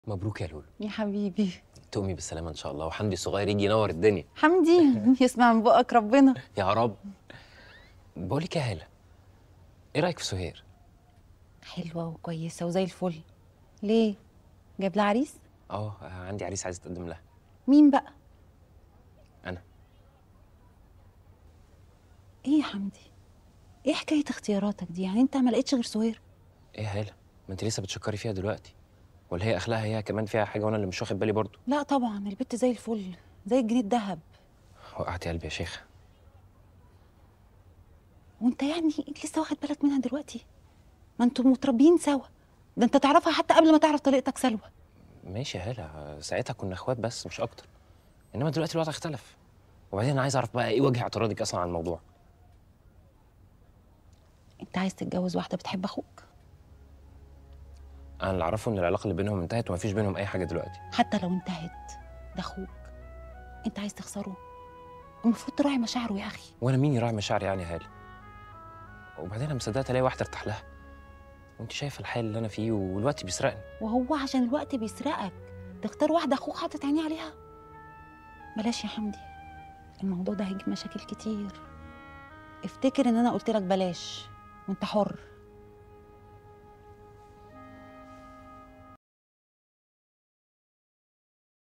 مبروك يا لولو يا حبيبي تقومي بالسلامه ان شاء الله وحمدي الصغير يجي ينور الدنيا حمدي يسمع من بقك ربنا يا رب بقول لك يا هاله ايه رايك في سهير حلوة وكويسة وزي الفل ليه؟ جايب لها عريس؟ اه عندي عريس عايز اتقدم لها مين بقى؟ انا ايه يا حمدي؟ ايه حكاية اختياراتك دي؟ يعني انت ما لقيتش غير سهير؟ ايه يا هاله ما انت لسه بتشكري فيها دلوقتي ولا هي اخلاقها هي كمان فيها حاجه وانا اللي مش واخد بالي برضو لا طبعا البت زي الفل زي الجنيه الدهب وقعتي قلبي يا شيخه وانت يعني لسه واخد بالك منها دلوقتي؟ ما انتوا متربيين سوا ده انت تعرفها حتى قبل ما تعرف طريقتك سلوى ماشي يا هاله ساعتها كنا اخوات بس مش اكتر انما دلوقتي الوضع اختلف وبعدين انا عايز اعرف بقى ايه وجه اعتراضك اصلا على الموضوع انت عايز تتجوز واحدة بتحب اخوك انا اللي اعرفه ان العلاقه اللي بينهم انتهت ومفيش بينهم اي حاجه دلوقتي حتى لو انتهت ده اخوك انت عايز تخسره المفروض تراعي مشاعره يا اخي وانا مين يراعي مشاعري يعني يا هاله وبعدين انا مصدقت الاقي واحده ارتاح لها وانت شايفه الحال اللي انا فيه والوقت بيسرقني وهو عشان الوقت بيسرقك تختار واحدة أخوك حاطط عينيه عليها بلاش يا حمدي الموضوع ده هيجيب مشاكل كتير افتكر إن أنا قلت لك بلاش وأنت حر